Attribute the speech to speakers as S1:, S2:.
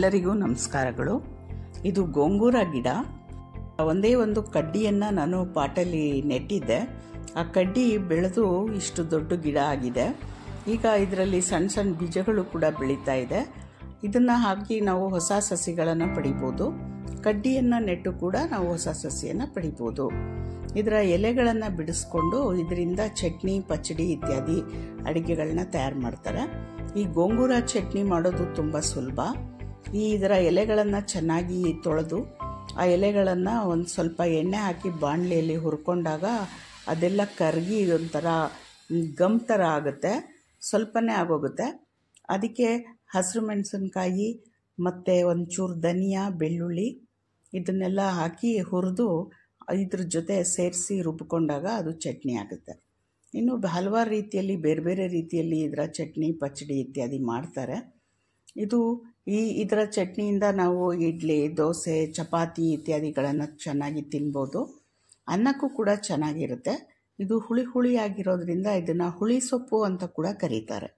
S1: ಎಲ್ಲರಿಗೂ ನಮಸ್ಕಾರಗಳು ಇದು ಗೋಂಗೂರ ಗಿಡ ಒಂದೇ ಒಂದು ಕಡ್ಡಿಯನ್ನು ನಾನು ಪಾಟಲ್ಲಿ ನೆಟ್ಟಿದ್ದೆ ಆ ಕಡ್ಡಿ ಬೆಳೆದು ಇಷ್ಟು ದೊಡ್ಡ ಗಿಡ ಆಗಿದೆ ಈಗ ಇದರಲ್ಲಿ ಸಣ್ಣ ಸಣ್ಣ ಬೀಜಗಳು ಕೂಡ ಬೆಳೀತಾ ಇದೆ ಇದನ್ನು ಹಾಕಿ ನಾವು ಹೊಸ ಸಸಿಗಳನ್ನು ಪಡಿಬೋದು ಕಡ್ಡಿಯನ್ನು ನೆಟ್ಟು ಕೂಡ ನಾವು ಹೊಸ ಸಸಿಯನ್ನು ಪಡಿಬೋದು ಇದರ ಎಲೆಗಳನ್ನು ಬಿಡಿಸ್ಕೊಂಡು ಇದರಿಂದ ಚಟ್ನಿ ಪಚಡಿ ಇತ್ಯಾದಿ ಅಡುಗೆಗಳನ್ನ ತಯಾರು ಮಾಡ್ತಾರೆ ಈ ಗೋಂಗೂರ ಚಟ್ನಿ ಮಾಡೋದು ತುಂಬ ಸುಲಭ ಈ ಇದರ ಎಲೆಗಳನ್ನು ಚೆನ್ನಾಗಿ ತೊಳೆದು ಆ ಎಲೆಗಳನ್ನು ಒಂದು ಸ್ವಲ್ಪ ಎಣ್ಣೆ ಹಾಕಿ ಬಾಣಲೆಯಲ್ಲಿ ಹುರ್ಕೊಂಡಾಗ ಅದೆಲ್ಲ ಕರಗಿ ಒಂಥರ ಗಮ್ ಥರ ಆಗುತ್ತೆ ಸ್ವಲ್ಪನೇ ಆಗೋಗುತ್ತೆ ಅದಕ್ಕೆ ಹಸಿರು ಮೆಣಸಿನ್ಕಾಯಿ ಮತ್ತು ಒಂಚೂರು ಧನಿಯಾ ಬೆಳ್ಳುಳ್ಳಿ ಇದನ್ನೆಲ್ಲ ಹಾಕಿ ಹುರಿದು ಇದ್ರ ಜೊತೆ ಸೇರಿಸಿ ರುಬ್ಕೊಂಡಾಗ ಅದು ಚಟ್ನಿ ಆಗುತ್ತೆ ಇನ್ನು ಹಲವಾರು ರೀತಿಯಲ್ಲಿ ಬೇರೆ ಬೇರೆ ರೀತಿಯಲ್ಲಿ ಇದರ ಚಟ್ನಿ ಪಚಡಿ ಇತ್ಯಾದಿ ಮಾಡ್ತಾರೆ ಇದು ಈ ಇದರ ಚಟ್ನಿಯಿಂದ ನಾವು ಇಡ್ಲಿ ದೋಸೆ ಚಪಾತಿ ಇತ್ಯಾದಿಗಳನ್ನು ಚೆನ್ನಾಗಿ ತಿನ್ಬೋದು ಅನ್ನಕ್ಕೂ ಕೂಡ ಚೆನ್ನಾಗಿರುತ್ತೆ ಇದು ಹುಳಿ ಹುಳಿ ಆಗಿರೋದ್ರಿಂದ ಇದನ್ನು ಹುಳಿ ಸೊಪ್ಪು ಅಂತ ಕೂಡ ಕರೀತಾರೆ